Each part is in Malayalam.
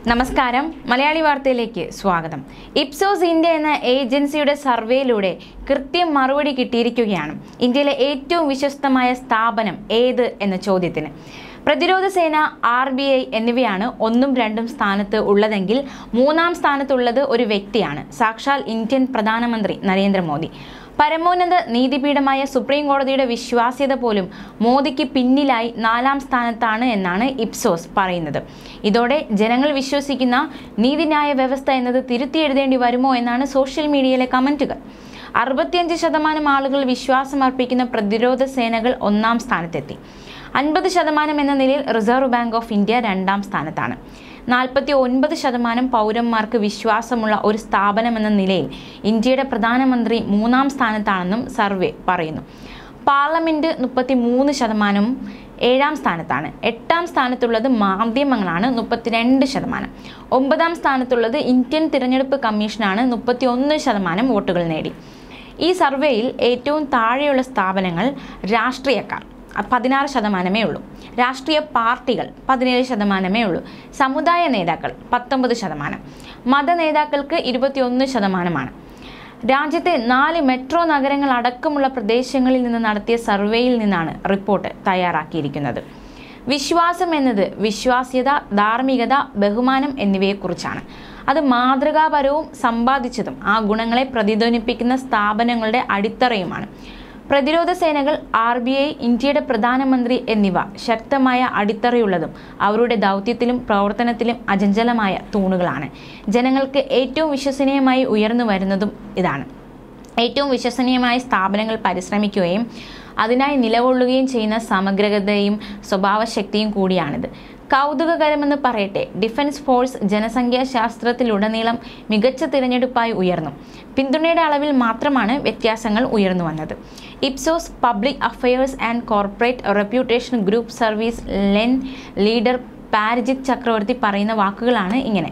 നമസ്കാരം മലയാളി വാർത്തയിലേക്ക് സ്വാഗതം ഇപ്സോസ് ഇന്ത്യ എന്ന ഏജൻസിയുടെ സർവേയിലൂടെ കൃത്യം മറുപടി കിട്ടിയിരിക്കുകയാണ് ഇന്ത്യയിലെ ഏറ്റവും വിശ്വസ്തമായ സ്ഥാപനം ഏത് എന്ന ചോദ്യത്തിന് പ്രതിരോധ സേന ആർ ബി ഐ എന്നിവയാണ് ഒന്നും രണ്ടും സ്ഥാനത്ത് ഉള്ളതെങ്കിൽ മൂന്നാം സ്ഥാനത്തുള്ളത് ഒരു വ്യക്തിയാണ് സാക്ഷാൽ ഇന്ത്യൻ പ്രധാനമന്ത്രി നരേന്ദ്രമോദി പരമോന്നത നീതിപീഠമായ സുപ്രീം കോടതിയുടെ വിശ്വാസ്യത പോലും മോദിക്ക് പിന്നിലായി നാലാം സ്ഥാനത്താണ് എന്നാണ് ഇപ്സോസ് പറയുന്നത് ഇതോടെ ജനങ്ങൾ വിശ്വസിക്കുന്ന നീതിന്യായ വ്യവസ്ഥ എന്നത് തിരുത്തി എഴുതേണ്ടി വരുമോ എന്നാണ് സോഷ്യൽ മീഡിയയിലെ കമന്റുകൾ അറുപത്തിയഞ്ച് ശതമാനം ആളുകൾ വിശ്വാസം അർപ്പിക്കുന്ന പ്രതിരോധ സേനകൾ ഒന്നാം സ്ഥാനത്തെത്തി അൻപത് ശതമാനം എന്ന നിലയിൽ റിസർവ് ബാങ്ക് ഓഫ് ഇന്ത്യ രണ്ടാം സ്ഥാനത്താണ് നാൽപ്പത്തി ഒൻപത് ശതമാനം പൗരന്മാർക്ക് വിശ്വാസമുള്ള ഒരു സ്ഥാപനം എന്ന നിലയിൽ ഇന്ത്യയുടെ പ്രധാനമന്ത്രി മൂന്നാം സ്ഥാനത്താണെന്നും സർവേ പറയുന്നു പാർലമെന്റ് മുപ്പത്തി മൂന്ന് ശതമാനവും ഏഴാം സ്ഥാനത്താണ് എട്ടാം സ്ഥാനത്തുള്ളത് മാധ്യമങ്ങളാണ് മുപ്പത്തിരണ്ട് ശതമാനം ഒമ്പതാം സ്ഥാനത്തുള്ളത് ഇന്ത്യൻ തിരഞ്ഞെടുപ്പ് കമ്മീഷനാണ് മുപ്പത്തി ഒന്ന് ശതമാനം വോട്ടുകൾ നേടി ഈ സർവേയിൽ ഏറ്റവും താഴെയുള്ള സ്ഥാപനങ്ങൾ രാഷ്ട്രീയക്കാർ പതിനാറ് ശതമാനമേ ഉള്ളൂ രാഷ്ട്രീയ പാർട്ടികൾ പതിനേഴ് ശതമാനമേ ഉള്ളൂ സമുദായ നേതാക്കൾ പത്തൊമ്പത് ശതമാനം മത നേതാക്കൾക്ക് ഇരുപത്തിയൊന്ന് ശതമാനമാണ് രാജ്യത്തെ നാല് മെട്രോ നഗരങ്ങൾ അടക്കമുള്ള പ്രദേശങ്ങളിൽ നിന്ന് നടത്തിയ സർവേയിൽ നിന്നാണ് റിപ്പോർട്ട് തയ്യാറാക്കിയിരിക്കുന്നത് വിശ്വാസം എന്നത് വിശ്വാസ്യത ധാർമ്മികത ബഹുമാനം എന്നിവയെക്കുറിച്ചാണ് അത് മാതൃകാപരവും സമ്പാദിച്ചതും ആ ഗുണങ്ങളെ പ്രതിധ്വനിപ്പിക്കുന്ന സ്ഥാപനങ്ങളുടെ അടിത്തറയുമാണ് പ്രതിരോധ സേനകൾ ആർ ബി ഐ ഇന്ത്യയുടെ പ്രധാനമന്ത്രി എന്നിവ ശക്തമായ അടിത്തറയുള്ളതും അവരുടെ ദൗത്യത്തിലും പ്രവർത്തനത്തിലും അചഞ്ചലമായ തൂണുകളാണ് ജനങ്ങൾക്ക് ഏറ്റവും വിശ്വസനീയമായി ഉയർന്നു വരുന്നതും ഇതാണ് ഏറ്റവും വിശ്വസനീയമായ സ്ഥാപനങ്ങൾ പരിശ്രമിക്കുകയും അതിനായി നിലകൊള്ളുകയും ചെയ്യുന്ന സമഗ്രതയും സ്വഭാവശക്തിയും കൂടിയാണിത് കൗതുകകരമെന്ന് പറയട്ടെ ഡിഫൻസ് ഫോഴ്സ് ജനസംഖ്യാ ശാസ്ത്രത്തിലുടനീളം മികച്ച തിരഞ്ഞെടുപ്പായി ഉയർന്നു പിന്തുണയുടെ അളവിൽ മാത്രമാണ് വ്യത്യാസങ്ങൾ ഉയർന്നു വന്നത് Ipsos public affairs and corporate reputation group service line leader Parijit Chakravarthy പറയുന്ന വാക്കുകളാണ് ഇങ്ങനെ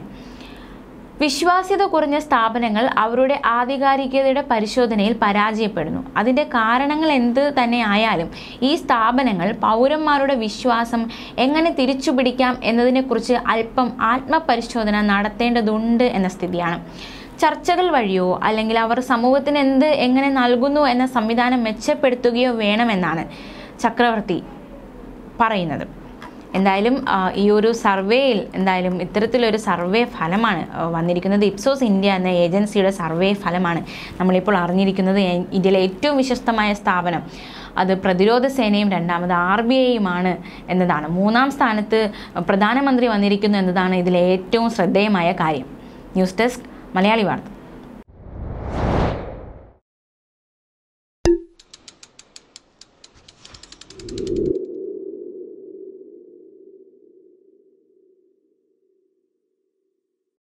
വിശ്വാസ്യത കുറഞ്ഞ സ്ഥാപനങ്ങൾ അവരുടെ ആധികാരികതയുടെ പരിശോധനയിൽ പരാജയപ്പെടുന്നു അതിൻ്റെ കാരണങ്ങൾ എന്ത് തന്നെ ആയാലും ഈ സ്ഥാപനങ്ങൾ പൗരന്മാരുടെ വിശ്വാസം എങ്ങനെ തിരിച്ചുപിടിക്കാം എന്നതിനെക്കുറിച്ച് അല്പം ആത്മപരിശോധന നടത്തേണ്ടതുണ്ട് എന്ന സ്ഥിതിയാണ് ചർച്ചകൾ വഴിയോ അല്ലെങ്കിൽ അവർ സമൂഹത്തിന് എന്ത് എങ്ങനെ നൽകുന്നു എന്ന സംവിധാനം മെച്ചപ്പെടുത്തുകയോ വേണമെന്നാണ് ചക്രവർത്തി പറയുന്നത് എന്തായാലും ആ, ഈ ഒരു സർവേയിൽ എന്തായാലും ഇത്തരത്തിലൊരു സർവേ ഫലമാണ് ആ, വന്നിരിക്കുന്നത് ഇപ്സോസ് ഇന്ത്യ എന്ന ഏജൻസിയുടെ സർവേ ഫലമാണ് നമ്മളിപ്പോൾ അറിഞ്ഞിരിക്കുന്നത് ഏ- ഇന്ത്യയിലെ ഏറ്റവും വിശ്വസ്തമായ സ്ഥാപനം അത് പ്രതിരോധ സേനയും രണ്ടാമത് ആർ ബി ഐയുമാണ് എന്നതാണ് മൂന്നാം സ്ഥാനത്ത് പ്രധാനമന്ത്രി വന്നിരിക്കുന്നു എന്നതാണ് ഇതിലെ ഏറ്റവും ശ്രദ്ധേയമായ കാര്യം ന്യൂസ് ഡെസ്ക് മലയാളി വാർത്ത